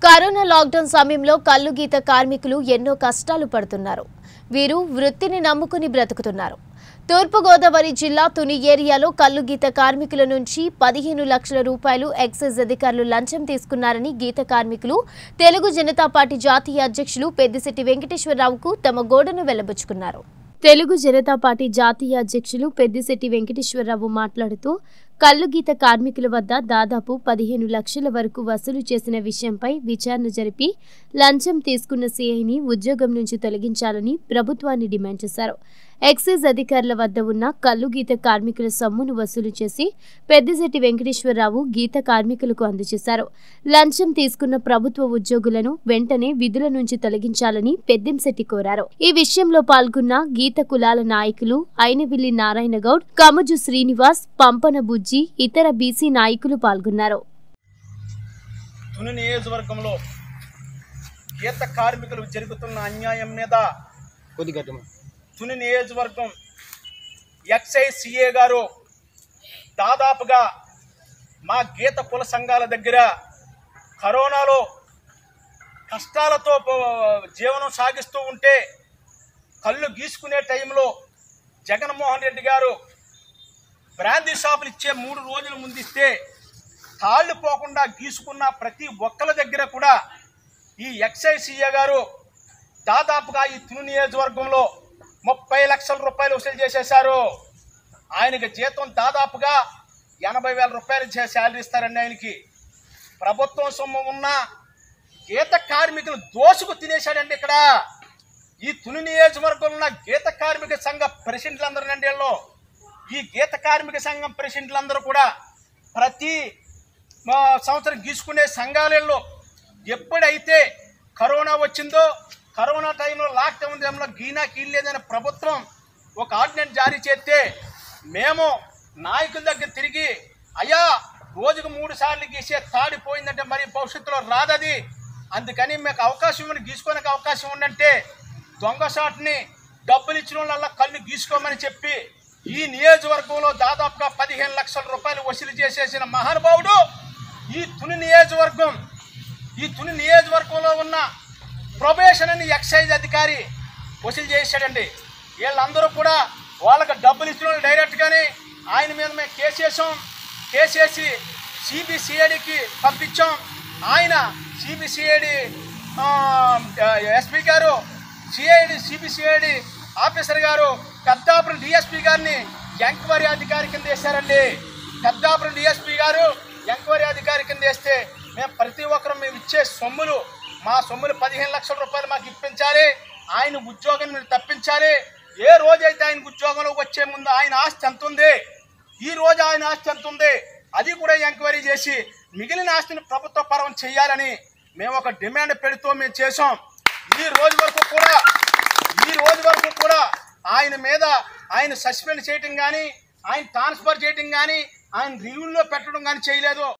corona lockdown సమయంలో కల్లు గీత కార్మికులు ఎన్నో కష్టాలు పడుతున్నారు వీరు వృత్తిని నమ్ముకుని బ్రతుకుతున్నారు తూర్పుగోదావరి జిల్లా తుని ఏరియాలో కల్లు గీత కార్మికుల నుంచి పదిహేను లక్షల రూపాయలు ఎక్సైజ్ అధికారులు లంచం తీసుకున్నారని గీత కార్మికులు తెలుగు జనతా పార్టీ జాతీయ అధ్యక్షులు పెద్దిశెట్టి వెంకటేశ్వరరావుకు తమ గోడను వెల్లబుచ్చుకున్నారు తెలుగు జనతా పార్టీ జాతీయ అధ్యక్షులు పెద్దిశెట్టి వెంకటేశ్వరరావు మాట్లాడుతూ కల్లు గీత కార్మికుల వద్ద దాదాపు పదిహేను లక్షల వరకు వసూలు చేసిన విషయంపై విచారణ జరిపి లంచం తీసుకున్న సీఐని ఉద్యోగం నుంచి తొలగించాలని ప్రభుత్వాన్ని డిమాండ్ చేశారు ఎక్సైజ్ అధికారుల వద్ద ఉన్న కల్లు గీత కార్మికుల సొమ్మును వసూలు చేసి పెద్దిశెట్టి వెంకటేశ్వరరావు గీత కార్మికులకు అందజేశారు లంచం తీసుకున్న ప్రభుత్వ ఉద్యోగులను వెంటనే విధుల నుంచి తొలగించాలని పెద్దింశెట్టి కోరారు ఈ విషయంలో పాల్గొన్న గీత కులాల నాయకులు అయినవిల్లి నారాయణ గౌడ్ కమజు శ్రీనివాస్ పంపన బుజ్జి ఇతర బీసీ నాయకులు పాల్గొన్నారు తుని నియోజకవర్గంలో గీత కార్మికులకు జరుగుతున్న అన్యాయం మీద కొద్ది గట్టిమ తుని నియోజకవర్గం ఎక్సైజ్ సిఏ గారు దాదాపుగా మా గీత కుల సంఘాల దగ్గర కరోనాలో కష్టాలతో పో- జీవనం సాగిస్తూ ఉంటే కళ్ళు గీసుకునే టైంలో జగన్మోహన్ రెడ్డి గారు బ్రాందీ షాపులు ఇచ్చే మూడు రోజుల ముందిస్తే తాళ్ళు పోకుండా గీసుకున్న ప్రతి ఒక్కల దగ్గర కూడా ఈ ఎక్సైజ్ సీఏ గారు దాదాపుగా ఈ తుని నియోజకవర్గంలో ముప్పై లక్షల రూపాయలు వసూలు చేసేశారు ఆయనకి జీతం దాదాపుగా ఎనభై వేల రూపాయలు చే- శాలరీ ఇస్తారండి ఆయనకి ప్రభుత్వం సొమ్ము ఉన్న గీత కార్మికులు దోసుకు తినేశాడండి ఇక్కడ ఈ తుని నియోజకవర్గంలో ఉన్న గీత కార్మిక సంఘ ప్రెసిడెంట్లందరూ నండి వీళ్ళు ఈ గీత కార్మిక సంఘం ప్రెసిడెంట్లందరూ కూడా ప్రతి మా సంవత్సరం గీసుకునే సంఘాలలో ఎప్పుడైతే కరోనా వచ్చిందో కరోనా టైంలో లాక్డౌన్ టైంలో గీనా కీలేదని ప్రభుత్వం ఒక ఆర్డినెన్స్ జారీ చేస్తే మేము నాయకుల దగ్గర తిరిగి అయ్యా రోజుకు మూడు సార్లు గీసే తాడిపోయిందంటే మరి భవిష్యత్తులో రాదది అందుకని మీకు అవకాశం ఇవ్వని గీసుకోనికి అవకాశం ఉందంటే దొంగ షాట్ని డబ్బులు ఇచ్చిన వాళ్ళ కళ్ళు గీసుకోమని చెప్పి ఈ నియోజకవర్గంలో దాదాపుగా పదిహేను లక్షల రూపాయలు వసూలు చేసేసిన మహానుభావుడు ఈ తుని నియోజకవర్గం ఈ తుని నియోజకవర్గంలో ఉన్న ప్రొబేషన్ అని ఎక్సైజ్ అధికారి వసూలు చేశాడండి వీళ్ళందరూ కూడా వాళ్ళకి డబ్బులు ఇచ్చిన వాళ్ళు డైరెక్ట్గానే ఆయన మీద మేము కేసు వేసాం కేసు వేసి సిబిసిఐడికి పంపించాం ఆయన సిబిసిఐడి ఎస్పీ గారు సిఐడి సిబిసిఐడి ఆఫీసర్ గారు పెద్దాపురం డిఎస్పీ గారిని ఎంక్వైరీ అధికారి కింద వేశారండి పెద్దాపురం డిఎస్పీ గారు ఎంక్వైరీ అధికారి కింద వేస్తే మేము ప్రతి ఒక్కరు మేము ఇచ్చే సొమ్ములు మా సొమ్ములు పదిహేను లక్షల రూపాయలు మాకు ఇప్పించాలి ఆయన ఉద్యోగం మీరు తప్పించాలి ఏ రోజైతే ఆయన ఉద్యోగంలోకి వచ్చే ముందు ఆయన ఆస్తి ఎంత ఉంది ఈ రోజు ఆయన ఆస్తి ఎంత ఉంది అది కూడా ఎంక్వైరీ చేసి మిగిలిన ఆస్తిని ప్రభుత్వ పరం చేయాలని మేము ఒక డిమాండ్ పెడుతూ మేము చేసాం ఈ రోజు వరకు కూడా ఈ రోజు వరకు కూడా ఆయన మీద ఆయన సస్పెండ్ చేయటం కానీ ఆయన ట్రాన్స్ఫర్ చేయటం కానీ ఆయన రివ్యూల్లో పెట్టడం కానీ చేయలేదు